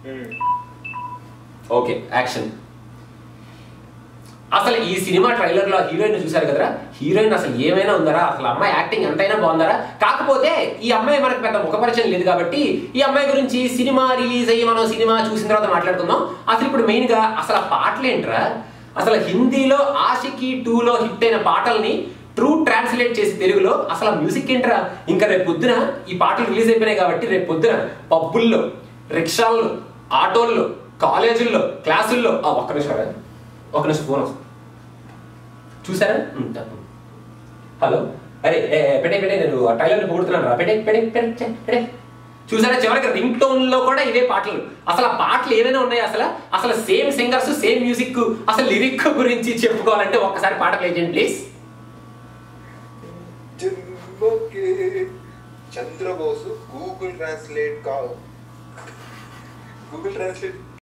Okay action అసలు ఈ cinema trailer లో హీరోయిన్ చూశారు కదరా హీరోయిన్ అసలు ఏమైనా ఉందరా అసలు అమ్మాయి యాక్టింగ్ ఎంతైనా బాగుందరా కాకపోతే ఈ అమ్మాయి మనకు పెద్ద ముఖపరిచయం లేదు కాబట్టి ఈ అమ్మాయి గురించి సినిమా రిలీజ్ అయ్యి మనం సినిమా చూసిన తర్వాత మాట్లాడుకుందాం అసలు ఇప్పుడు మెయిన్ గా అసలు ఆ పాటలు ఏంట్రా అసలు హిందీలో ఆషికి టూలో హిట్ అయిన పాటల్ని ట్రూ ట్రాన్స్లేట్ చేసి తెలుగులో అసలు ఆ మ్యూజిక్ ఏంట్రా ఇంకా రేపు పొద్దున ఈ పాటలు రిలీజ్ అయిపోయినాయి కాబట్టి రేపు పొద్దున పబ్బుల్లో రిక్షాల్లో ఆటోల్లో కాలేజీల్లో క్లాసుల్లో ఆ, ఒక్క నిమిషం రా. ఒక్క నిమిషం ఫోన్ వస్తుంది చూసారా ఉమ్, తప్పు హలో అరే ఏ, ఏ, పెట్టే పెట్టే నేను ఆ ట్రైలర్ పొగుడుతున్నాను రా పెట్టే పెట్టే పెట్టే ఛే, పెట్టే చూసారా చివరికి రింగ్ టోన్ లో కూడా ఇవే పాటలు అసలు ఆ పాటలు ఏమైనా ఉన్నాయి అసలు అసలు సేమ్ సింగర్స్ సేమ్ మ్యూజిక్ అసలు లిరిక్ గురించి చెప్పుకోవాలంటే ఒక్కసారి పాట ప్లే చేయండి ప్లీజ్ జన్మకే చంద్రబోసు గూగుల్ ట్రాన్స్లేట్ కా గూగుల్ ట్రాన్స్లేట్